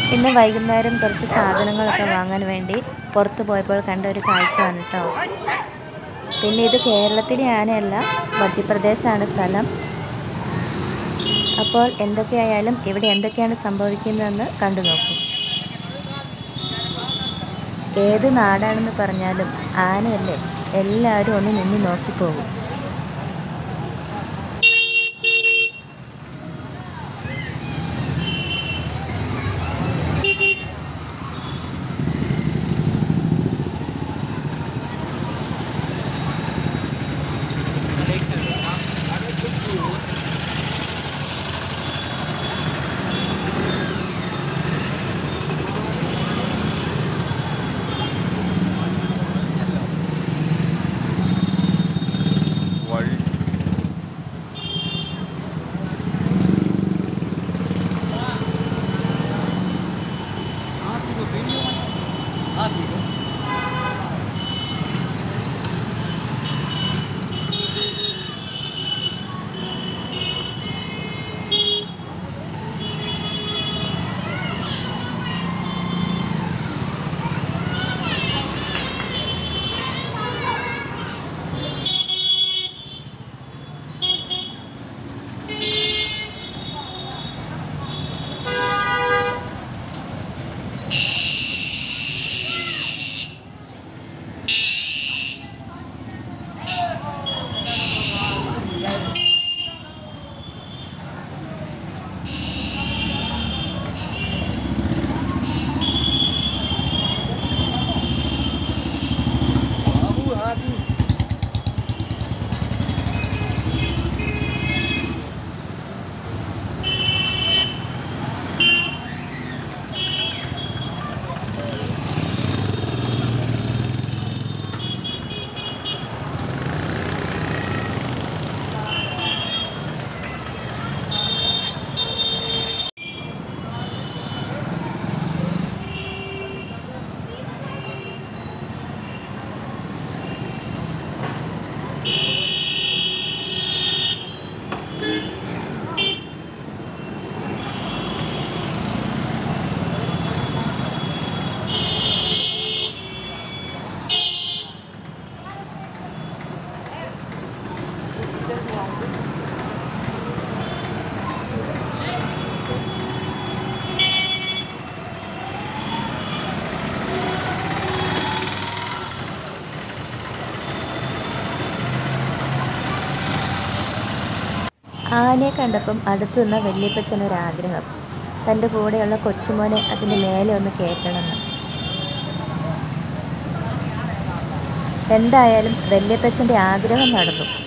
ഇന്ന് വൈകുന്നേരം കുറച്ച് സാധനങ്ങളൊക്കെ വാങ്ങാൻ വേണ്ടി പുറത്ത് പോയപ്പോൾ കണ്ട ഒരു കാഴ്ചയാണ് കേട്ടോ പിന്നെ ഇത് കേരളത്തിലെ ആനയല്ല മധ്യപ്രദേശാണ് സ്ഥലം അപ്പോൾ എന്തൊക്കെയായാലും ഇവിടെ എന്തൊക്കെയാണ് സംഭവിക്കുന്നതെന്ന് കണ്ടു നോക്കൂ ഏത് നാടാണെന്ന് പറഞ്ഞാലും ആനയല്ലേ എല്ലാവരും ഒന്ന് നിന്ന് നോക്കിപ്പോകും വഴി ആനയെ കണ്ടപ്പം അടുത്ത് നിന്ന വല്യപ്പച്ചനൊരാഗ്രഹം തൻ്റെ കൂടെയുള്ള കൊച്ചുമോനെ അതിൻ്റെ മേലെ ഒന്ന് കയറ്റണമെന്ന് എന്തായാലും വല്യപ്പച്ചൻ്റെ ആഗ്രഹം നടന്നു